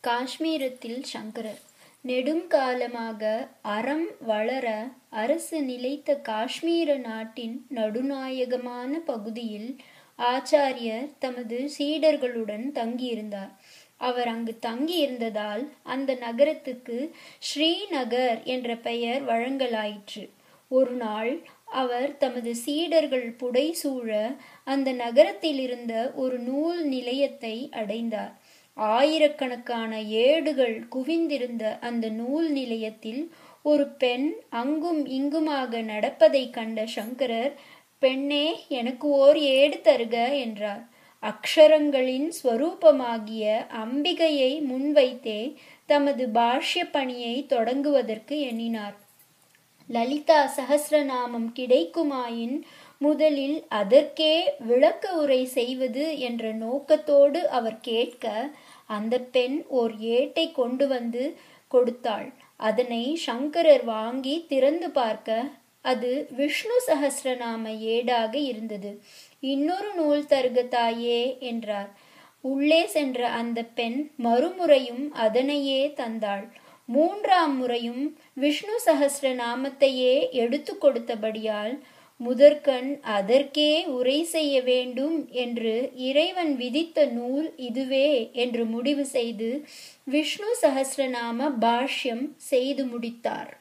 காஷ்மீரத்தில் சங்கரர் நெடுங்காலமாக அறம் வளர அரசு நிலைத்த காஷ்மீர நாட்டின் நடுநாயகமான பகுதியில் ஆச்சாரியர் தமது சீடர்களுடன் தங்கியிருந்தார் அவர் அங்கு தங்கியிருந்ததால் அந்த நகரத்துக்கு ஸ்ரீநகர் என்ற பெயர் வழங்கலாயிற்று ஒரு நாள் அவர் தமது சீடர்கள் புடைசூழ அந்த நகரத்தில் இருந்த ஒரு நூல் நிலையத்தை அடைந்தார் ஆயிரக்கணக்கான ஏடுகள் குவிந்திருந்த அந்த நூல் நிலையத்தில் ஒரு பெண் அங்கும் இங்குமாக நடப்பதைக் கண்ட சங்கரர் பெண்ணே எனக்கு ஓர் ஏடு தருக என்றார் அக்ஷரங்களின் ஸ்வரூபமாகிய அம்பிகையை முன்வைத்தே தமது பாஷ்ய பணியை தொடங்குவதற்கு எண்ணினார் லலிதா சகசிரநாமம் கிடைக்குமாயின் முதலில் அதற்கே விளக்க உரை செய்வது என்ற நோக்கத்தோடு அவர் கேட்க அந்த பெண் ஓர் ஏட்டை கொண்டு வந்து கொடுத்தாள் அதனை சங்கரர் வாங்கி திறந்து பார்க்க அது விஷ்ணு சகசிரநாம ஏடாக இருந்தது இன்னொரு நூல் தருக தாயே என்றார் உள்ளே சென்ற அந்த பெண் மறுமுறையும் அதனையே தந்தாள் மூன்றாம் முறையும் விஷ்ணு சகசிர நாமத்தையே எடுத்து கொடுத்தபடியால் முதற்கண் அதற்கே உரை செய்ய வேண்டும் என்று இறைவன் விதித்த நூல் இதுவே என்று முடிவு செய்து விஷ்ணு சகசிரநாம பாஷ்யம் செய்து முடித்தார்